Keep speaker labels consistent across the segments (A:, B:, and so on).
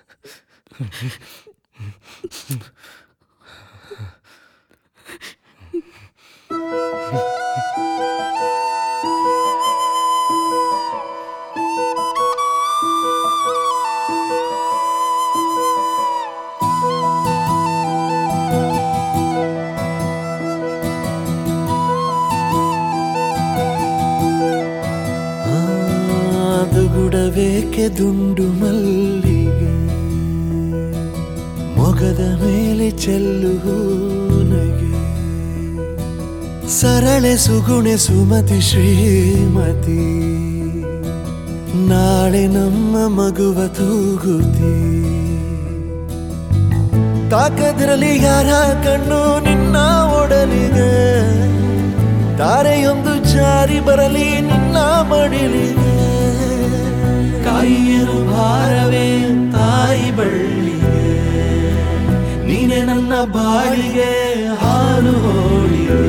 A: ದುಗುಡಬೇಕೆ ದುಂಡು ಮಲ್ಲಿಗೆ ಮೊಗದ ಮೇಲೆ ಚೆಲ್ಲುವು ನಗೆ ಸರಳೆ ಸುಗುಣೆ ಸುಮತಿ ಶ್ರೀಮತಿ ನಾಳೆ ನಮ್ಮ ಮಗುವ ತೂಗುತಿ ತಾಕದಿರಲಿ ಯಾರ ಕಣ್ಣು ನಿನ್ನ ಒಡಲಿಗೆ ತಾರೆಯೊಂದು ಜಾರಿ ಬರಲಿ ನಿನ್ನ ಮಡಿಲಿಗೆ
B: ಕಾಯಿಯರು ಭಾರವೇ ತಾಯಿ ಬಳ್ಳಿಗೆ ನೀನೆ ನನ್ನ ಬಾಳಿಗೆ ಹಾಲು ಹೋಳಿಗೆ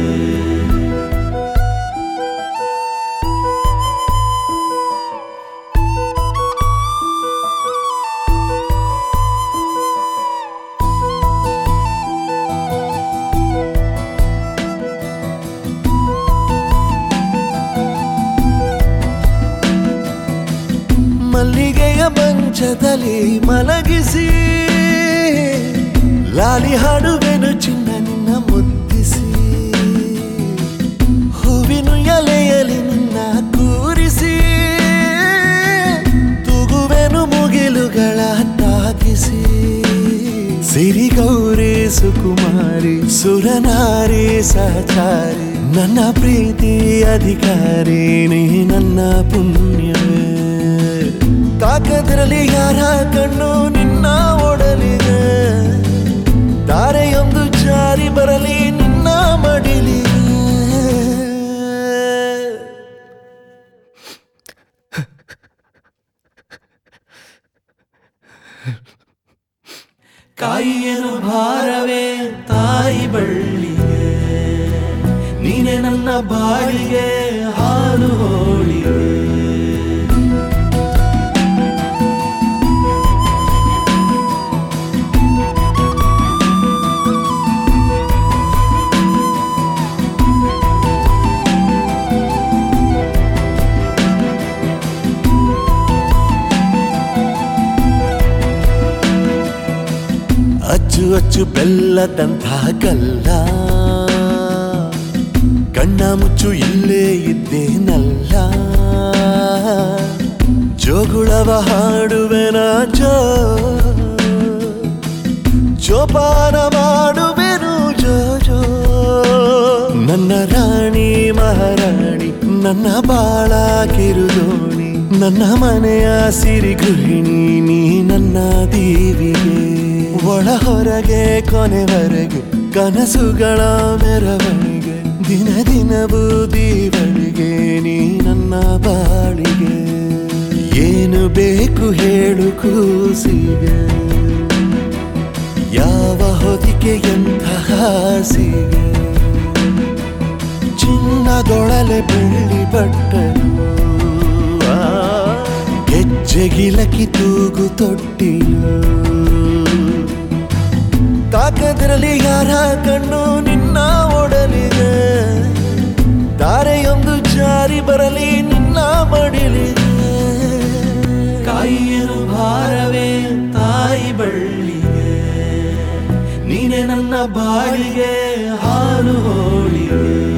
A: ಮಲ್ಲಿಗೆಯ ಮಂಚದಲ್ಲಿ ಮಲಗಿಸಿ ಲಾಲಿ ಹಾಡುವೆನು ಚಿನ್ನ ನಿನ್ನ ಮುದ್ದಿಸಿ ಹೂವಿನ ಎಲೆಯಲ್ಲಿ ನಿನ್ನ ಕೂರಿಸಿ ತೂಗುವೆನು ಮುಗಿಲುಗಳ ತಾಕಿಸಿ ಸಿರಿ ಗೌರಿ ಸುಕುಮಾರಿ ಸುರನಾರಿ ಸಹಚಾರಿ ನನ್ನ ಪ್ರೀತಿ ಅಧಿಕಾರಿ ನೀ ನನ್ನ ಪುಣ್ಯವೇ ತಾಕದಿರಲಿ ಯಾರ ಕಣ್ಣು ನಿನ್ನ ಒಡಲಿಗೆ ತಾರೆಯೊಂದು ಜಾರಿ ಬರಲಿ ನಿನ್ನ ಮಡಿಲಿಗೆ
B: ಕಾಯಿಯರು ಭಾರವೇ ತಾಯಿ ಬಳ್ಳಿಗೆ ನೀನೆ ನನ್ನ ಬಾಳಿಗೆ ಹಾಲು ಹೋಳಿಗೆ
A: ಅಚ್ಚು ಅಚ್ಚು ಬೆಲ್ಲದಂತಹ ಕಲ್ಲ ಕಣ್ಣ ಮುಚ್ಚು ಇಲ್ಲೇ ಇದ್ದೇನಲ್ಲ ಜೋಗುಳವ ಹಾಡುವೆನ ಜೋ ಜೋಪಾನ ಮಾಡುವೆನು ಜೋ ಜೋ ನನ್ನ ರಾಣಿ ಮಹಾರಾಣಿ ನನ್ನ ಬಾಳ ಕಿರುದೋಣಿ ನನ್ನ ಮನೆಯ ಸಿರಿ ಗೃಹಿಣಿ ನೀ ನನ್ನ ದೀವಿಗೆ ಒಳ ಹೊರಗೆ ಕೊನೆವರೆಗೆ ಕನಸುಗಳ ಮೆರವಣಿಗೆ ದಿನ ದಿನವೂ ದೀವಳಿಗೆ ನೀ ನನ್ನ ಬಾಳಿಗೆ ಏನು ಬೇಕು ಹೇಳು ಕೂಸಿಗೆ ಯಾವ ಹೊದಿಕೆ ಎಂಥ ಹಾಸಿಗೆ ಚಿನ್ನದೊಳಲೆ ಬೆಳ್ಳಿ ಬಟ್ಟಲು ಆ, ಗೆಜ್ಜೆಗಿಲಕಿ ತೂಗು ತೊಟ್ಟಿಲು ತಾಕದಿರಲಿ ಯಾರ ಕಣ್ಣು ನಿನ್ನ ಒಡಲಿಗೆ ತಾರೆಯೊಂದು ಜಾರಿ ಬರಲಿ ನಿನ್ನ ಮಡಿಲಿಗೆ
B: ಕಾಯಿಯರು ಭಾರವೇ ತಾಯಿ ಬಳ್ಳಿಗೆ ನೀನೆ ನನ್ನ ಬಾಳಿಗೆ ಹಾಲು ಹೋಳಿಗೆ